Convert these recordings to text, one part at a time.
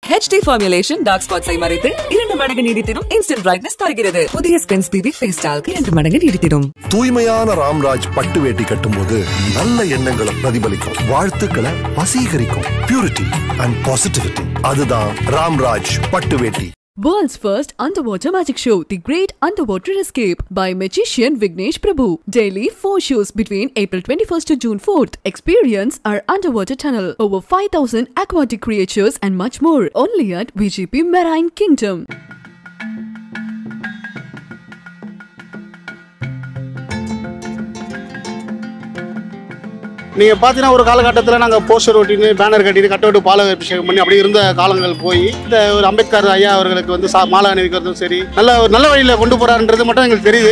HD formulation dark ஸ்பாட்ஸை மறைத்து இரண்டு மடங்கு நீடித்திடும் இன்ஸ்டன்ட் பிரைட்னஸ் தருகிறது புதிய ஸ்பென்ஸ் பிபி ஃபேஸ் டால்க் இரண்டு மடங்கு நீடித்திடும் தூய்மையான ராம்ராஜ் பட்டு வேட்டி கட்டும்போது நல்ல எண்ணங்களை பிரதிபலிக்கும் வாழ்த்துக்களை வசீகரிக்கும் பியூரிட்டி அண்ட் பாசிட்டிவிட்டி அதுதான் ராம்ராஜ் பட்டு வேட்டி World's first underwater magic show, The Great Underwater Escape by magician Vignesh Prabhu. Daily 4 shows between April 21st to June 4th. Experience our underwater tunnel, over 5000 aquatic creatures and much more. Only at VGP Marine Kingdom. நீங்கள் பார்த்தீங்கன்னா ஒரு காலகட்டத்தில் நாங்கள் poster ஒட்டின்னு banner கட்டிட்டு கட்டோட்டு பால அபிஷேகம் பண்ணி அப்படி இருந்த காலங்கள் போய் இந்த ஒரு அம்பேத்கர் ஐயா அவர்களுக்கு வந்து சா மாலை அணிவிக்கிறதும் சரி நல்ல ஒரு நல்ல வழியில் கொண்டு போகிறாருன்றது மட்டும் எங்களுக்கு தெரியுது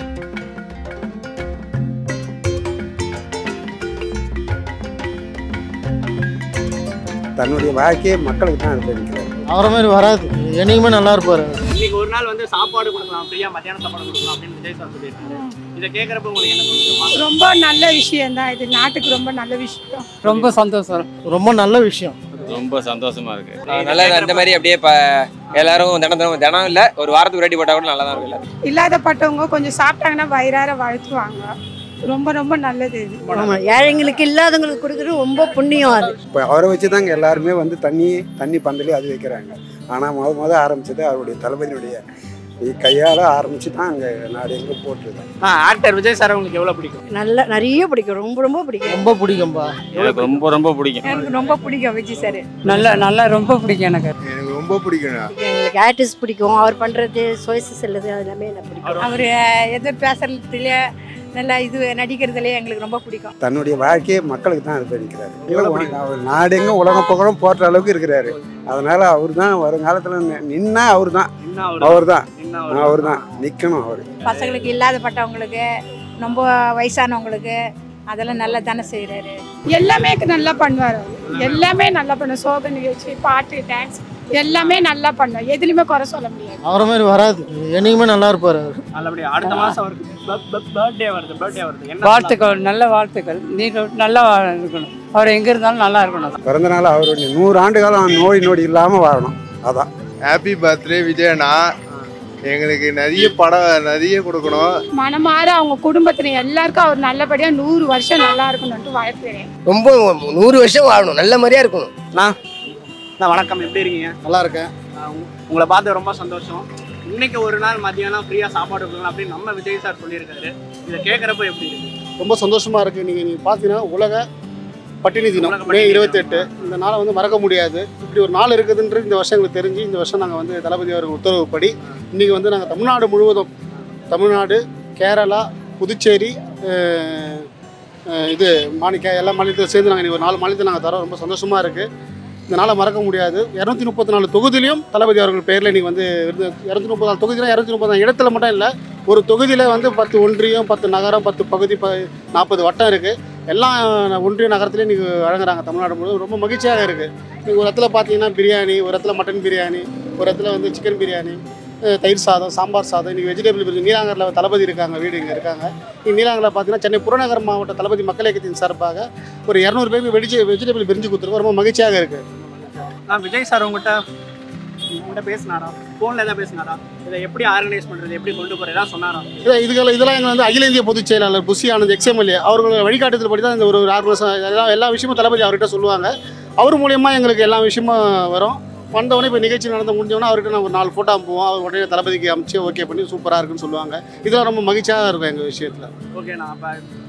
தன்னுடைய வாழ்க்கையை மக்களுக்கு தான் அர்ப்பணிக்கிறார் அவரை மாதிரி வராது என்னைக்குமே நல்லா இருப்பார் இன்னைக்கு ஒரு நாள் வந்து சாப்பாடு கொடுக்கலாம் ஃப்ரீயா மத்தியான சாப்பாடு கொடுக்கலாம் அப்படின்னு விஜய் சார் சொல்லியிருக்காரு இதை கேட்கறப்ப உங்களுக்கு என்ன தோணுது ரொம்ப நல்ல விஷயம் தான் இது நாட்டுக்கு ரொம்ப நல்ல விஷயம் ரொம்ப சந்தோஷம் ரொம்ப நல்ல விஷயம் ரொம்ப சந்தோஷமா இருக்கு நல்லா அந்த மாதிரி அப்படியே இப்போ எல்லாரும் தினம் தினம் தினம் இல்லை ஒரு வாரத்துக்கு ரெடி போட்டால் கூட நல்லா தான் இருக்கு எல்லாரும் இல்லாதப்பட்டவங்க கொஞ்சம் சாப்பிட்டாங்கன்னா வயிறார வாழ்த்துவாங்க ரொம்ப ரொம்ப நல்லது இது ஆமாம் ஏழைங்களுக்கு இல்லாதவங்களுக்கு கொடுக்குறது ரொம்ப புண்ணியம் அது இப்போ அவரை வச்சு தாங்க எல்லாருமே வந்து தண்ணி தண்ணி பந்தலே அது வைக்கிறாங்க ஆனால் முத முத ஆரம்பிச்சது அவருடைய தளபதியினுடைய கையால் ஆரம்பிச்சு தான் அங்கே நாடு எங்கே போட்டுருக்காங்க ஆக்டர் விஜய் சார் உங்களுக்கு எவ்வளவு பிடிக்கும் நல்ல நிறைய பிடிக்கும் ரொம்ப ரொம்ப பிடிக்கும் ரொம்ப பிடிக்கும்பா எனக்கு ரொம்ப ரொம்ப பிடிக்கும் எனக்கு ரொம்ப பிடிக்கும் விஜய் சார் நல்ல நல்லா ரொம்ப பிடிக்கும் எனக்கு எனக்கு ரொம்ப பிடிக்கும் எங்களுக்கு ஆர்டிஸ்ட் பிடிக்கும் அவர் பண்ணுறது சுயசு செல்லுது அது எல்லாமே எனக்கு பிடிக்கும் அவர் எது பேசுறதுல நல்லா இது நடிக்கிறதுல எங்களுக்கு ரொம்ப பிடிக்கும் தன்னுடைய வாழ்க்கையை மக்களுக்கு தான் அர்ப்பணிக்கிறாரு அவர் நாடு எங்கே உலகம் புகழும் போற்ற அளவுக்கு இருக்கிறாரு அதனால அவர் தான் வருங்காலத்தில் நின்னா அவர் தான் என்ன அவர் தான் என்ன அவர் தான் நிற்கணும் அவர் பசங்களுக்கு இல்லாதப்பட்டவங்களுக்கு ரொம்ப வயசானவங்களுக்கு அதெல்லாம் நல்லா தானே செய்கிறாரு எல்லாமே நல்லா பண்ணுவார் எல்லாமே நல்லா பண்ணுவார் சோக நிகழ்ச்சி பாட்டு டான்ஸ் எல்லாமே நல்லா பண்ணுவார் எதுலையுமே குறை சொல்ல முடியாது அவரை மாதிரி வராது என்னைக்குமே நல்லா இருப்பார் அவர் நல்லபடியா அடுத்த மாசம் அவருக்கு பர்த்டே வருது பர்த்டே வருது என்ன வாழ்த்துக்கள் நல்ல வாழ்த்துக்கள் நீ நல்லா இருக்கணும் அவர் எங்கே இருந்தாலும் நல்லா இருக்கணும் பிறந்த நாள் அவருடைய நூறு ஆண்டு காலம் நோய் நொடி இல்லாமல் வாழணும் அதான் ஹாப்பி பர்த்டே விஜயண்ணா எங்களுக்கு நிறைய படம் நிறைய கொடுக்கணும் மனமாற அவங்க குடும்பத்துல எல்லாருக்கும் அவர் நல்லபடியா நூறு வருஷம் நல்லா இருக்கணும்ட்டு வாழ்த்துறேன் ரொம்ப நூறு வருஷம் வாழணும் நல்ல மாதிரியா இருக்கணும் நான் நான் வணக்கம் எப்படி இருக்கீங்க நல்லா இருக்கேன் ஆஹ் உங்க- உங்களை பார்த்து ரொம்ப சந்தோஷம் இன்னைக்கு ஒரு நாள் மதியானம் ஃப்ரீயா சாப்பாடு கொடுக்கலாம் அப்படின்னு நம்ம விஜய் சார் சொல்லியிருக்காரு இதை கேட்கறப்ப எப்படி இருக்கு ரொம்ப சந்தோஷமாக இருக்குது நீங்கள் நீங்கள் பார்த்தீங்கன்னா உலக பட்டினி தினம் உலக மே பட்டினி தினம். இருபத்தெட்டு இந்த நாளை வந்து மறக்க முடியாது இப்படி ஒரு நாள் இருக்குதுன்றது இந்த வருஷம் எங்களுக்கு தெரிஞ்சு இந்த வருஷம் நாங்கள் வந்து தளபதி அவர்கள் உத்தரவுப்படி இன்றைக்கி வந்து நாங்கள் தமிழ்நாடு முழுவதும் தமிழ்நாடு கேரளா புதுச்சேரி அஹ், அஹ், இது மாநில எல்லா மாநிலத்தையும் சேர்ந்து நாங்கள் இன்னைக்கு ஒரு நாலு மாநிலத்தை நாங்கள் தரோம் ரொம்ப சந்தோஷமாக இருக்குது இந்த நாளை மறக்க முடியாது இரநூத்தி முப்பத்தி நாலு தொகுதியிலையும் தளபதி அவர்கள் பேரில் இன்றைக்கி வந்து விருது இரநூத்தி முப்பத்தி நாலு தொகுதியில் இரநூத்தி முப்பத்தி நாலு இடத்துல மட்டும் இல்லை ஒரு தொகுதியில் வந்து பத்து ஒன்றியம் பத்து நகரம் பத்து பகுதி ப நாற்பது வட்டம் இருக்குது எல்லா ஒன்றிய நகரத்துலையும் இன்றைக்கி வழங்குறாங்க தமிழ்நாடு முழுவதும் ரொம்ப மகிழ்ச்சியாக இருக்குது நீங்கள் ஒரு இடத்துல பார்த்தீங்கன்னா பிரியாணி ஒரு இடத்துல மட்டன் பிரியாணி ஒரு இடத்துல வந்து சிக்கன் பிரியாணி அஹ் தயிர் சாதம் சாம்பார் சாதம் இன்றைக்கி வெஜிடபிள் பிரியாணி நீலாங்கரில் தளபதி இருக்காங்க வீடு இங்கே இருக்காங்க இங்கே நீலாங்கரில் பார்த்தீங்கன்னா சென்னை புறநகர் மாவட்ட தளபதி மக்கள் இயக்கத்தின் சார்பாக ஒரு இரநூறு பேருக்கு வெஜி வெஜிடபிள் பிரிஞ்சு கொடுத்துருக்கோம் ரொம்ப மகிழ்ச்சியாக இருக்குது நான் விஜய் சார் உங்ககிட்ட உங்கள்கிட்ட பேசினாரா ஃபோனில் எதாவது பேசினாரா இதை எப்படி ஆர்கனைஸ் பண்ணுறது எப்படி கொண்டு போகிறது ஏதாவது சொன்னாரா இதை இதுகள் இதெல்லாம் எங்கள் வந்து அகில இந்திய பொதுச் செயலாளர் புஷி ஆனந்த் எக்ஸ்எம்எல்ஏ அவர்களோட வழிகாட்டுதல் படி தான் இந்த ஒரு ஆர்கனைசேஷன் எல்லா எல்லா விஷயமும் தளபதி அவர்கிட்ட சொல்லுவாங்க அவர் மூலியமா எங்களுக்கு எல்லா விஷயமும் வரும் வந்தவொடனே இப்போ நிகழ்ச்சி நடந்து முடிஞ்சவொடனே அவர்கிட்ட நான் ஒரு நாலு ஃபோட்டோ அனுப்புவோம் அவர் உடனே தளபதிக்கு அமைச்சு ஓகே பண்ணி சூப்பராக இருக்குன்னு சொல்லுவாங்க இதெல்லாம் ரொம்ப மகிழ்ச்சியாக இருக்கும் எங்கள் விஷயத்தில் ஓகேண்ணா அப்போ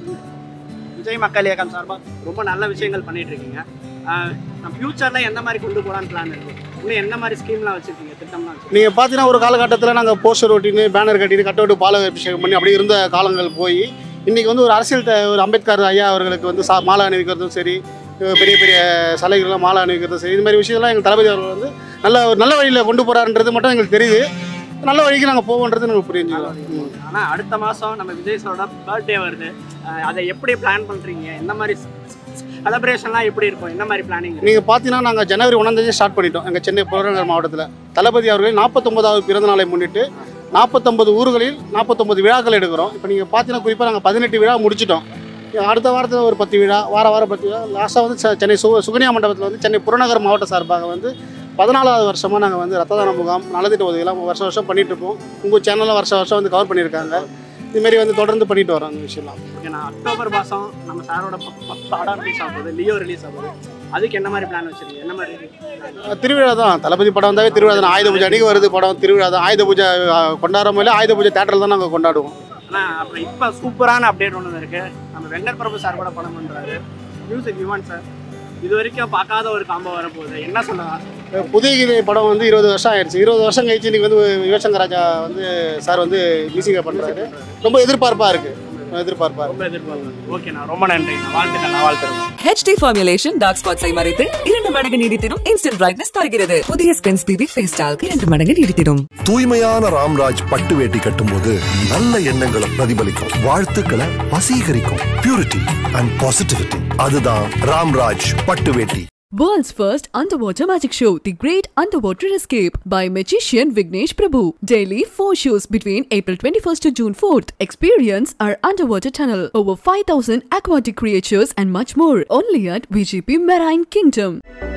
விஜய் மக்கள் இயக்கம் சார்பாக ரொம்ப நல்ல விஷயங்கள் பண்ணிட்டு இருக்கீங்க ஃப்யூச்சரில் எந்த மாதிரி கொண்டு போகலான்னு பிளான் இருக்கு இன்னும் என்ன மாதிரி ஸ்கீம்லாம் வச்சுருக்கீங்க திட்டம்லாம் வச்சுருக்கீங்க நீங்கள் பார்த்தீங்கன்னா ஒரு காலகட்டத்தில் நாங்கள் போஸ்டர் ஒட்டின்னு பேனர் கட்டிட்டு கட்டோட்டு பால அபிஷேகம் பண்ணி அப்படி இருந்த காலங்கள் போய் இன்றைக்கி வந்து ஒரு அரசியல் த- ஒரு அம்பேத்கர் ஐயா அவர்களுக்கு வந்து சா மாலை அணிவிக்கிறதும் சரி அஹ் பெரிய பெரிய சலைகள்லாம் மாலை அணிவிக்கிறதும் சரி இது மாதிரி விஷயம்லாம் எங்கள் தளபதி அவர்கள் வந்து நல்ல ஒரு நல்ல வழியில் கொண்டு போகிறாருன்றது மட்டும் எங்களுக்கு தெரியுது நல்ல வழிக்கு நாங்கள் போவோன்றது எனக்கு புரிஞ்சுக்கிறோம் ஆனால் அடுத்த மாதம் நம்ம விஜய் சாரோட பர்த்டே வருது அஹ் அதை எப்படி பிளான் பண்ணுறீங்க என்ன மாதிரி செலப்ரேஷன்லாம் எப்படி இருக்கும் என்ன மாதிரி பிளானிங் நீங்கள் பார்த்தீங்கன்னா நாங்கள் ஜனவரி ஒன்றாந்தேதி ஸ்டார்ட் பண்ணிட்டோம் எங்கள் சென்னை புறநகர் மாவட்டத்தில் தளபதி அவர்களின் நாற்பத்தொம்பதாவது பிறந்த நாளை முன்னிட்டு நாற்பத்தொம்பது ஊர்களில் நாற்பத்தொம்பது விழாக்கள் எடுக்கிறோம் இப்போ நீங்கள் பார்த்தீங்கன்னா குறிப்பாக நாங்கள் பதினெட்டு விழா முடிச்சிட்டோம் அடுத்த வாரத்தில் ஒரு பத்து விழா வார வாரம் பத்து விழா லாஸ்ட்டாக வந்து செ- சென்னை சு சுகன்யா மண்டபத்தில் வந்து சென்னை புறநகர் மாவட்ட சார்பாக வந்து பதினாலாவது வருஷமாக நாங்கள் வந்து ரத்த தான முகாம் நலத்திட்ட உதவியெல்லாம் வருஷம் வருஷம் பண்ணிட்டு இருப்போம் உங்கள் சேனலில் வருஷம் வருஷம் வந்து கவர் பண்ணியிருக்காங்க இதுமாரி வந்து தொடர்ந்து பண்ணிட்டு வரோம் அந்த விஷயம்லாம் ஓகே நான் அக்டோபர் மாதம் நம்ம சாரோட ப- ப- படம் ரிலீஸ் ஆகுது லியோ ரிலீஸ் ஆகுது அதுக்கு என்ன மாதிரி பிளான் வச்சிருக்கீங்க என்ன மாதிரி அஹ் திருவிழா தான் தளபதி படம் வந்தாவே திருவிழா தான் ஆயுத பூஜை அன்றைக்கி வருது படம் திருவிழா தான் ஆயுத பூஜை அஹ், கொண்டாடுறோமோ இல்லை ஆயுத பூஜை தேட்டரில் தான் நாங்கள் கொண்டாடுவோம் ஆனால் அப்புறம் இப்போ சூப்பரான அப்டேட் ஒன்று இருக்கு நம்ம வெங்கட் பிரபு சார் கூட படம் பண்ணுறாரு மியூசிக் யுவான் சார் இது வரைக்கும் பார்க்காத ஒரு காம்போ வரப்போகுது என்ன சொல்லலாம் அஹ் புதிய கீதை படம் வந்து இருபது வருஷம் ஆயிடுச்சு இருபது வருஷம் கழிச்சு இன்னைக்கு வந்து யுவசங்கர் ராஜா வந்து சார் வந்து மியூசிக்கை பண்ணுறாரு ரொம்ப எதிர்பார்ப்பாக இருக்குது எதிர்பார்ப்பாக ரொம்ப எதிர்பார்ப்பு ஓகே நான் ரொம்ப நன்றி நான் வாழ்த்துக்கள் நான் வாழ்த்துறேன் HD ஃபார்முலேஷன் டார்க் ஸ்பாட்ஸை மறைத்து இரண்டு மடங்கு நீடித்திடும் இன்ஸ்டன்ட் பிரைட்னஸ் தருகிறது புதிய ஸ்கின்ஸ் பிபி ஃபேஸ் டால்க் இரண்டு மடங்கு நீடித்திடும் தூய்மையான ராம்ராஜ் பட்டு வேட்டி கட்டும்போது நல்ல எண்ணங்களை பிரதிபலிக்கும் வாழ்த்துக்களை வசீகரிக்கும் பியூரிட்டி அண்ட் பாசிட்டிவிட்டி அதுதான் ராம்ராஜ் பட்டு வேட்டி World's first underwater magic show, The Great Underwater Escape by magician Vignesh Prabhu. Daily 4 shows between April 21st to June 4th. Experience our underwater tunnel, over 5000 aquatic creatures and much more. Only at VGP Marine Kingdom.